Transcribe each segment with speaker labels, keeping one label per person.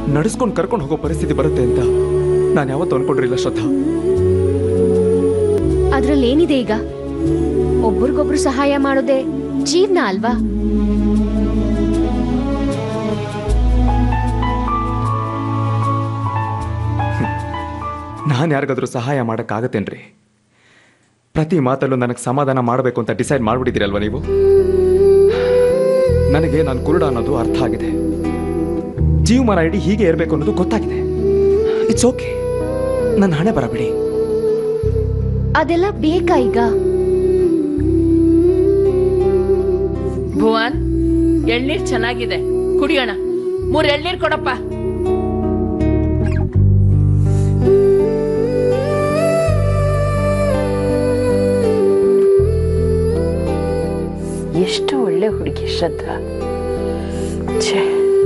Speaker 1: ನಡೆಸ್ಕೊಂಡು ಕರ್ಕೊಂಡು ಹೋಗೋ ಪರಿಸ್ಥಿತಿ ಬರುತ್ತೆ ಅಂತ ನಾನು ಯಾವತ್ತೂ ಅನ್ಕೊಂಡಿರಲಿಲ್ಲ ಶ್ರದ್ಧಾ
Speaker 2: ಅದ್ರಲ್ಲಿ ಏನಿದೆ ಈಗ ಒಬ್ರಿಗೊಬ್ರು ಸಹಾಯ ಮಾಡೋದೇ ಜೀವನ ಅಲ್ವಾ
Speaker 1: ನಾನು ಯಾರಿಗಾದ್ರೂ ಸಹಾಯ ಮಾಡೋಕ್ಕಾಗತ್ತೇನ್ರಿ ಪ್ರತಿ ಮಾತಲ್ಲೂ ನನಗೆ ಸಮಾಧಾನ ಮಾಡಬೇಕು ಅಂತ ಡಿಸೈಡ್ ಮಾಡಿಬಿಟ್ಟಿದ್ದೀರಲ್ವ ನೀವು ನನಗೆ ನಾನು ಕುರುಡ ಅನ್ನೋದು ಅರ್ಥ ಆಗಿದೆ ಜೀವಮಾನ ಇಡೀ ಹೀಗೆ ಇರಬೇಕು ಅನ್ನೋದು ಗೊತ್ತಾಗಿದೆ ಇಟ್ಸ್ ಓಕೆ ನನ್ನ ಹಣೆ ಬರಬಿಡಿ
Speaker 2: ಅದೆಲ್ಲ ಬೇಕಾ ಈಗ
Speaker 3: ಭುವನ್ ಎಳ್ನೀರ್ ಚೆನ್ನಾಗಿದೆ ಕುಡಿಯೋಣ ಮೂರ್ ಎಳ್ನೀರ್ ಕೊಡಪ್ಪ ಎಷ್ಟು ಒಳ್ಳೆ ಹುಡುಗಿ ಶ್ರದ್ಧಾ ಛೇ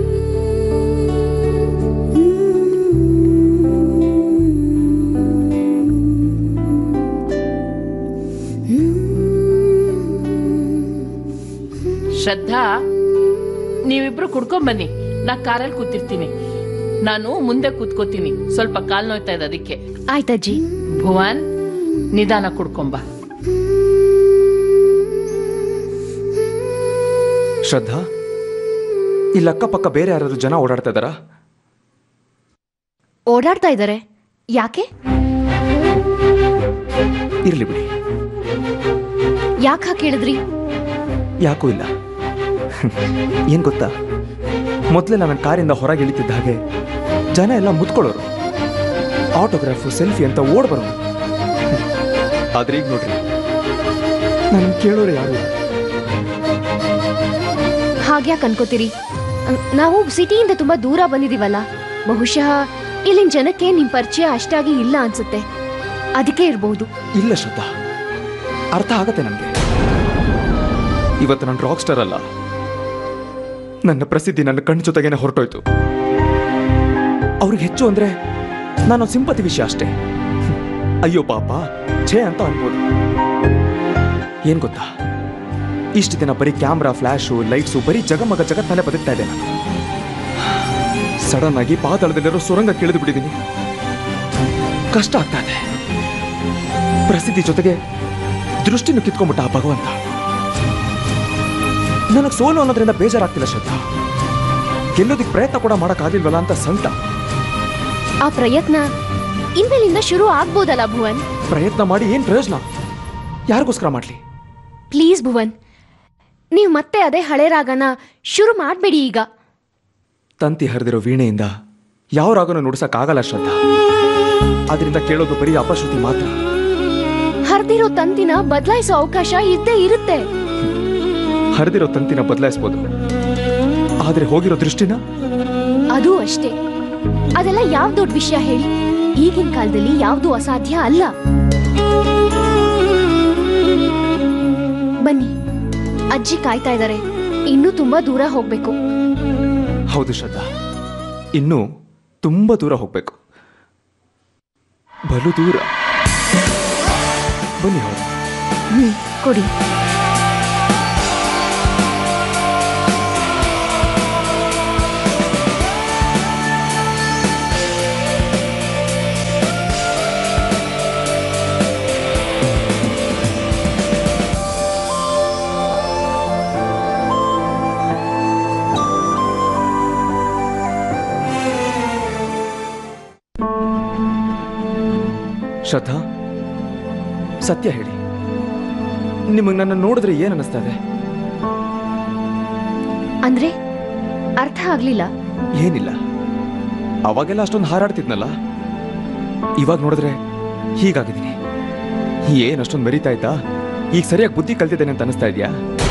Speaker 3: ಶ್ರದ್ಧಾ ನೀವಿಬ್ರು ಕುಡ್ಕೊಂಡ್ ಬನ್ನಿ ನಾ ಕಾರಲ್ಲಿ ಕೂತಿರ್ತೀನಿ ನಾನು ಮುಂದೆ ಕೂತ್ಕೋತೀನಿ ಸ್ವಲ್ಪ ಕಾಲ್ ನೋಯ್ತಾ ಇದೆ ಅದಕ್ಕೆ
Speaker 2: ಆಯ್ತಜ್ಜಿ
Speaker 3: ಭುವನ್ ನಿಧಾನ ಕುಡ್ಕೊಂಬ
Speaker 1: ಶ್ರದ್ಧಾ ಇಲ್ಲಿ ಅಕ್ಕಪಕ್ಕ ಬೇರೆ ಯಾರಾದ್ರೂ ಜನ ಓಡಾಡ್ತಾ ಇದ್ದಾರಾ
Speaker 2: ಓಡಾಡ್ತಾ ಇದ್ದಾರೆ ಯಾಕೆ
Speaker 1: ಇರ್ಲಿ ಬಿಡಿ
Speaker 2: ಯಾಕೆ ಹಾಗೆ ಹೇಳಿದ್ರಿ
Speaker 1: ಯಾಕೂ ಇಲ್ಲ ಏನ್ ಗೊತ್ತಾ ಮೊದಲೆಲ್ಲ ನನ್ನ ಕಾರಿಂದ ಹೊರಗೆ ಇಳಿತಿದ್ದ ಹಾಗೆ ಜನ ಎಲ್ಲ ಮುತ್ಕೊಳ್ಳೋರು ಆಟೋಗ್ರಾಫು ಸೆಲ್ಫಿ ಅಂತ ಓಡ್ ಬರೋರು ಆದ್ರೆ ಈಗ ನೋಡ್ರಿ ನನ್ನ ಕೇಳೋರು ಯಾರು ಇಲ್ಲ.
Speaker 2: ಹಾಗ್ಯಾಕೆ ಅನ್ಕೋತೀರಿ ಅಹ್, ನಾವು ಸಿಟಿಯಿಂದ ತುಂಬಾ ದೂರ ಬಂದಿದೀವಲ್ಲ ಬಹುಶಃ ಇಲ್ಲಿನ ಜನಕ್ಕೆ ನಿಮ್ ಪರಿಚಯ ಅಷ್ಟಾಗಿ ಇಲ್ಲ ಅನ್ಸುತ್ತೆ ಅದಕ್ಕೆ ಇರಬಹುದು
Speaker 1: ಇಲ್ಲ ಶ್ರದ್ಧಾ ಅರ್ಥ ಆಗತ್ತೆ ನನಗೆ ಇವತ್ತು ನಾನು ರಾಕ್ ಸ್ಟಾರ್ ಅಲ್ಲ ನನ್ನ ಪ್ರಸಿದ್ಧಿ ನನ್ನ ಕಣ್ಣು ಜೊತೆಗೇನೆ ಹೊರಟೋಯ್ತು ಅವ್ರಿಗೆ ಹೆಚ್ಚು ಅಂದ್ರೆ ನಾನು ಸಿಂಪತಿ ವಿಷಯ ಅಷ್ಟೇ ಹ್ಮ್. ಅಯ್ಯೋ ಪಾಪ ಛೇ ಅಂತ ಅನ್ಬೋದು ಏನ್ ಗೊತ್ತಾ ಇಷ್ಟು ದಿನ ಬರೀ ಕ್ಯಾಮ್ರಾ ಫ್ಲಾಶು ಲೈಟ್ಸು ಬರೀ ಜಗಮಗ ಜಗತ್ತಲ್ಲೇ ಬದುಕ್ತಾ ಇದ್ದೆ ನಾನು ಸಡನ್ ಆಗಿ ಪಾತಾಳದಲ್ಲಿರೋ ಸುರಂಗ ಕೇಳಿದು ಬಿಟ್ಟಿದ್ದೀನಿ ಕಷ್ಟ ಆಗ್ತಾ ಇದೆ ಪ್ರಸಿದ್ಧಿ ಜೊತೆಗೆ ದೃಷ್ಟಿನೂ ಕಿತ್ಕೊಂಡ್ಬಿಟ್ಟ ಆ ಭಗವಂತ ನನಗೆ ಸೋಲು ಅನ್ನೋದ್ರಿಂದ ಬೇಜಾರಾಗ್ತಿಲ್ಲ ಶ್ರದ್ಧಾ ಗೆಲ್ಲೋದಕ್ಕೆ ಪ್ರಯತ್ನ ಕೂಡ ಮಾಡೋಕ್ಕಾಗಿಲ್ವಲ್ಲ ಅಂತ ಸಂಕಟ
Speaker 2: ಆ ಪ್ರಯತ್ನ ಇನ್ಮೇಲಿಂದ ಶುರು ಆಗ್ಬೋದಲ್ಲ ಭುವನ್
Speaker 1: ಪ್ರಯತ್ನ ಮಾಡಿ ಏನ್ ಪ್ರಯೋಜನ ಯಾರಿಗೋಸ್ಕರ ಮಾಡ್ಲಿ
Speaker 2: ಪ್ಲೀಸ್ ಭುವನ್ ನೀವು ಮತ್ತೆ ಅದೇ ಹಳೆ ರಾಗನ ಶುರು ಮಾಡಬೇಡಿ ಈಗ
Speaker 1: ತಂತಿ ಹರಿದಿರೋ ವೀಣೆಯಿಂದ ಯಾವ ರಾಗನೂ ನುಡ್ಸಕ್ಕಾಗಲ್ಲ ಶ್ರದ್ಧಾ ಅದರಿಂದ ಕೇಳೋದು ಬರೀ ಅಪಶ್ರುತಿ ಮಾತ್ರ
Speaker 2: ಹರಿದಿರೋ ತಂತಿನ ಬದಲಾಯಿಸೋ ಅವಕಾಶ ಇದ್ದೇ ಇರುತ್ತೆ
Speaker 1: ಹರಿದಿರೋ ತಂತಿನ ಬದಲಾಯಿಸ್ಬೋದು ಆದ್ರೆ ಹೋಗಿರೋ ದೃಷ್ಟಿನ
Speaker 2: ಅದು ಅಷ್ಟೇ ಅದೆಲ್ಲ ಯಾವ ದೊಡ್ಡ ವಿಷಯ ಹೇಳಿ ಈಗಿನ ಕಾಲದಲ್ಲಿ ಯಾವ್ದು ಅಸಾಧ್ಯ ಅಲ್ಲ ಬನ್ನಿ ಅಜ್ಜಿ ಕಾಯ್ತಾ ಇದ್ದಾರೆ ಇನ್ನೂ ತುಂಬಾ ದೂರ ಹೋಗ್ಬೇಕು
Speaker 1: ಹೌದು ಶ್ರದ್ಧಾ ಇನ್ನೂ ತುಂಬಾ ದೂರ ಹೋಗ್ಬೇಕು ಬಲು ದೂರ ಬನ್ನಿ ಹೊರ
Speaker 2: ಹ್ಮ್ ಕೊಡಿ
Speaker 1: ಶ್ರದ್ಧಾ ಸತ್ಯ ಹೇಳಿ ನಿಮಗೆ ನನ್ನ ನೋಡಿದ್ರೆ ಏನ್ ಅನಿಸ್ತಾ ಇದೆ
Speaker 2: ಅಂದ್ರೆ ಅರ್ಥ ಆಗ್ಲಿಲ್ಲ
Speaker 1: ಏನಿಲ್ಲ ಅವಾಗೆಲ್ಲ ಅಷ್ಟೊಂದು ಹಾರಾಡ್ತಿದ್ನಲ್ಲ ಇವಾಗ ನೋಡಿದ್ರೆ ಹೀಗಾಗಿದ್ದೀನಿ ಏನ್ ಅಷ್ಟೊಂದು ಮೆರಿತಾ ಇದ್ದ ಈಗ ಸರಿಯಾಗಿ ಬುದ್ಧಿ ಕಲ್ತಿದ್ದೇನೆ ಅಂತ ಅನಿಸ್ತಾ ಇದೆಯಾ